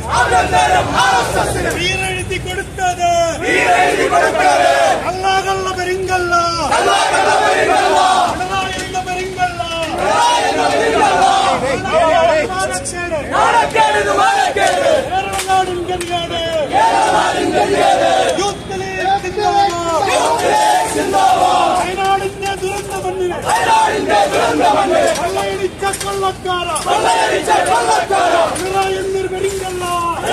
വീരെഴുതി കൊടുത്തത് കള്ളാകള്ള പെരിങ്കല്ല പിണറായി എന്ന പെരിങ്കല്ല നാണക്കേട്. കേരളനാടിൻ ഗതികേട്. യൂത്ത് ലീഗ് സിന്ദാബാദ്. വയനാടിന്റെ ദുരന്ത മണ്ണിന് കൊള്ളയടിച്ച കൊള്ളക്കാര പിണറായി എന്നൊരു പെരിങ്കല്ല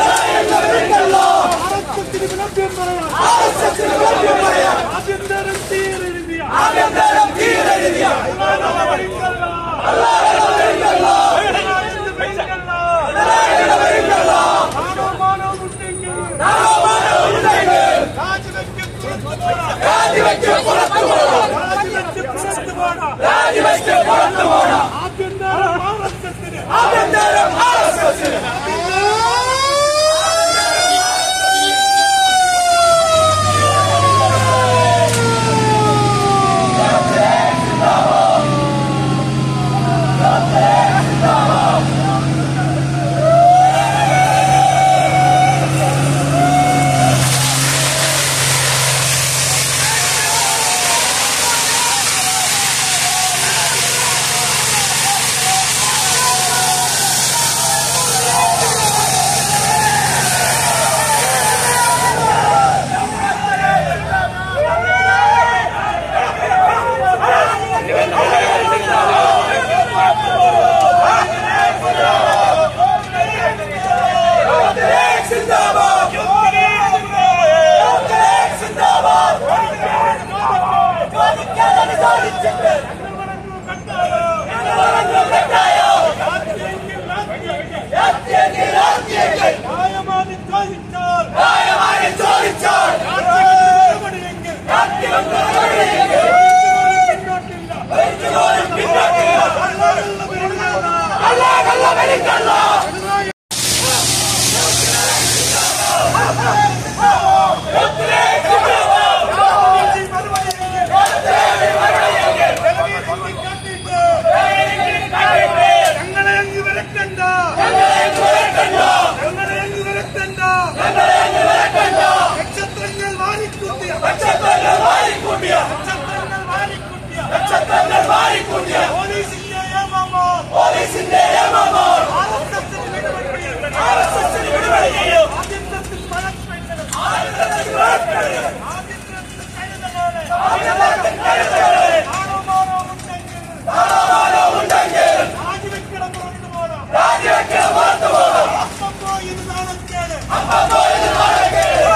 ആർഎസ്എസിന് വിളംബരം പറയാം ആഭ്യന്തരം തീരെഴുതിയ അല്ലാതെ പെരിങ്കല്ല. പിണറായി എന്ന പെരിങ്കല്ല. ആണോ മാനോ ഉണ്ടെങ്കിൽ രാജിവെക്ക് പുറത്തു പോടാ. രാജിവെക്ക് പുറത്തു പോടാ. ആഭ്യന്തരം ആർഎസ്എസിന് ന്യായമാതി ചോദിച്ചാൽ നടപടിയെങ്കിൽ പിന്നോട്ടില്ല. അല്ലാഹുള്ള പെരുന്നാൾ. പിണറായി ഞങ്ങളെ അങ്ങ് വിലക്കണ്ട ഞങ്ങളെ അങ്ങ് വിലക്കണ്ട നക്ഷത്രങ്ങൾ വാരിക്കൂട്ടിയ നക്ഷത്രങ്ങൾ വാരിക്കൂട്ടിയ പോലീസിന്റെ ഏമാമാർ ആർഎസ്എസിന് വിടുതൽ ചെയ്യും. ആഭ്യന്തരത്തിൽ മഴപ്പെടണം. ആഭ്യന്തരത്തിൽ കരുതലാണ്. ആണോ മാണോ ഉണ്ടെങ്കിൽ രാജിവെക്കണം പുറത്തു പോരാ. അപ്പം പോയി ഇത് നാണക്കേട്. അപ്പം പോയി ഇത് നാണക്കേട്.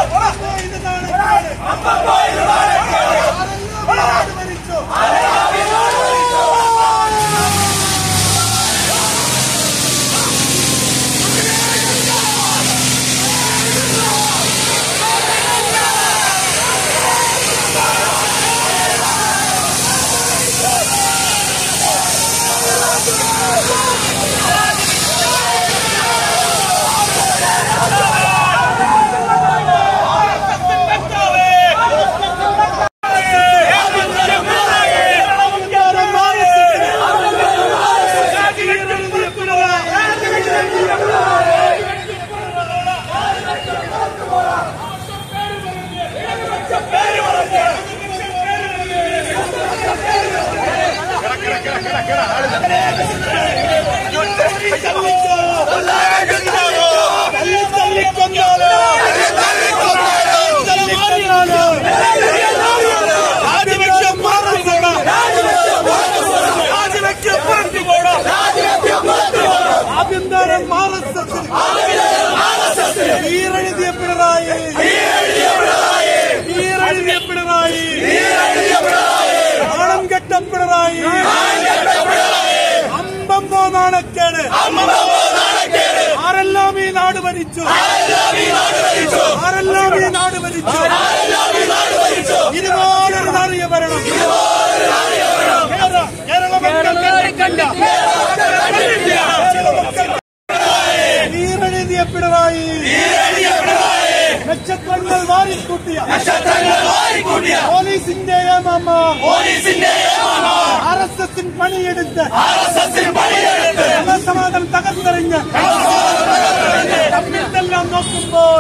ആരെല്ലാം നാട് ഭരിച്ചു. ആഭ്യന്തരം ഈറെഴുതിയ പിണറായി ഈറെഴുതിയ പിണറായി നാണം കെട്ട പിണറായി അമ്പമ്പോ നാണക്കേട് ആരെല്ലാം ഈ നാട് ഭരിച്ചു ആരെല്ലാം ഈ നാട് ഭരിച്ചു ഇതുപോലൊരു നാറിയ ഭരണം കേരള- കേരള മക്കൾ കണ്ടിട്ടില്ല. ചില മക്കൾ ഈറെഴുതിയ പിണറായി നക്ഷത്രങ്ങൾ വാരിക്കൂട്ടിയ പോലീസിന്റെ ഏമാമാർ ആർ എസ് എസിൻ പണിയെടുത്ത് ക്രമസമാധാനം തകർത്തെറിഞ്ഞ് തമ്മിൽ തല്ലാൻ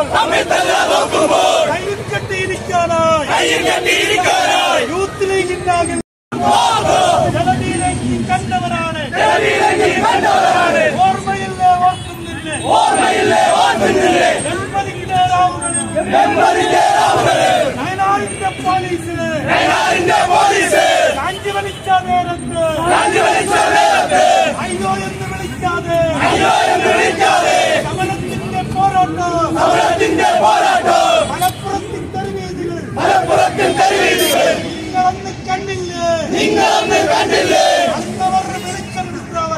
നോക്കുമ്പോൾ കയ്യിൽ കെട്ടിയിരിക്കാനായി യൂത്ത് ലീഗിന്റെ ജലനീരങ്ങി കണ്ടവരാണ് ഓർമ്മയില്ലേ ഓർക്കുന്നില്ലേ എൺപതിന്റെ രാവുകളിൽ നയനാറിന്റെ പോലീസിന് കാഞ്ചി വലിച്ച നേരത്ത് അയ്യോ എന്ന് വിളിക്കാതെ സമരത്തിന്റെ പോരാട്ടം മലപ്പുറത്തിൻ തെരുവീതികൾ നിങ്ങളന്ന് കണ്ടില്ലേ നിങ്ങളന്ന് കണ്ടില്ലേ അന്നവർ വിളിച്ചെടുത്തവർ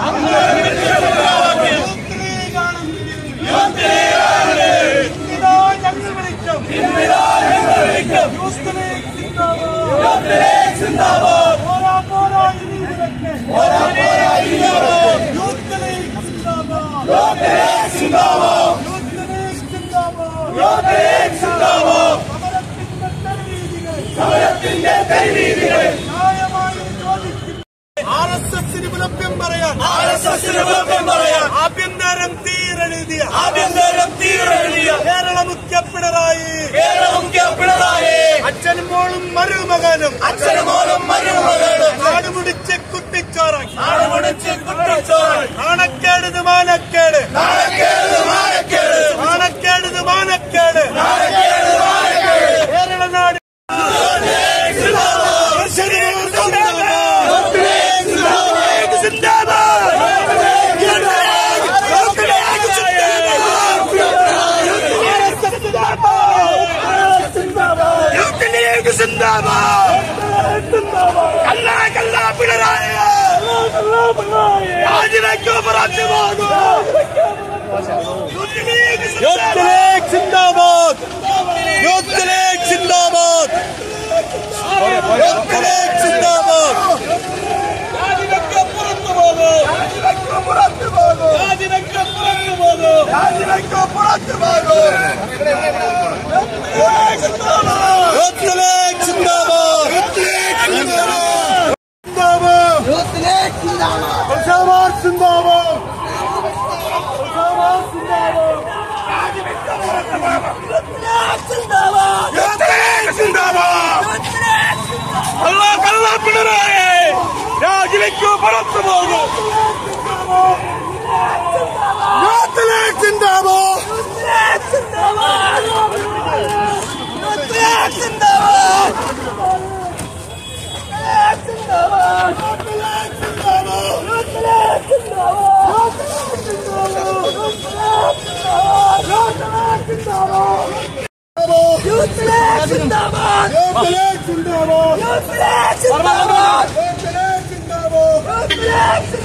ഇന്നിതാ ഞങ്ങൾ വിളിക്കും യൂത്ത് ലീഗ് സിന്ദാബാദ്. പോരാ പോരാ ഇനി വിലക്ക്. യൂത്ത് ലീഗ് സിന്ദാബാദ്. യൂത്ത് ലീഗ് സിന്ദാബാദ്. സമരത്തിന്റെ തെരുവീതികൾ ന്യായമായി ചോദിക്കും ആർ എസ് എസിന് വിളംബരം പറയാൻ ആർ എസ് എസിന് വിളംബരം പറയാൻ ആഭ്യന്തരം തീരെഴുതിയ ആഭ്യന്തരം തീരെഴുതിയ കേരള മുഖ്യ പിണറായി കേരള മുഖ്യ പിണറായി അച്ഛനും മോളും മരുമകനും അച്ഛനും മോനും മരുമകളും നാട് മുടിച്ച് കുട്ടിച്ചോറാക്കി നാടുമുടിച്ച് കുട്ടിച്ചോറ് നാണക്കേട് മാനക്കേട് നാണക്കേട് മാനക്കേട് നാണക്കേട് മാനക്കേട് നാണക്കേട് നാണക്കേട് കേരള നാട് യൂത്ത് ലീഗ് സിന്ദാബാദ് യൂത്ത് ലീഗ് സിന്ദാബാദ് യൂത്ത് ലീഗ് സിന്ദാബാദ് രാജിവെക്ക പുറത്തു പോകൂ രാജിവെക്ക പുറത്തു പോകൂ യൂത്ത് ലീഗ് സിന്ദാബാദ് സിന്ദാബാദ് മുസൽമാൻ സിന്ദാബാദ് മുസൽമാൻ സിന്ദാബാദ് അല്ലാഹ് അല്ലാഹ് പിണറായി രാജിവെക്കൂ പുറത്തു പോകൂ യൂത്ത് ലീഗ് സിന്ദാബാദ് യൂത്ത് ലീഗ് സിന്ദാബാദ് യൂത്ത് ലീഗ് സിന്ദാബാദ്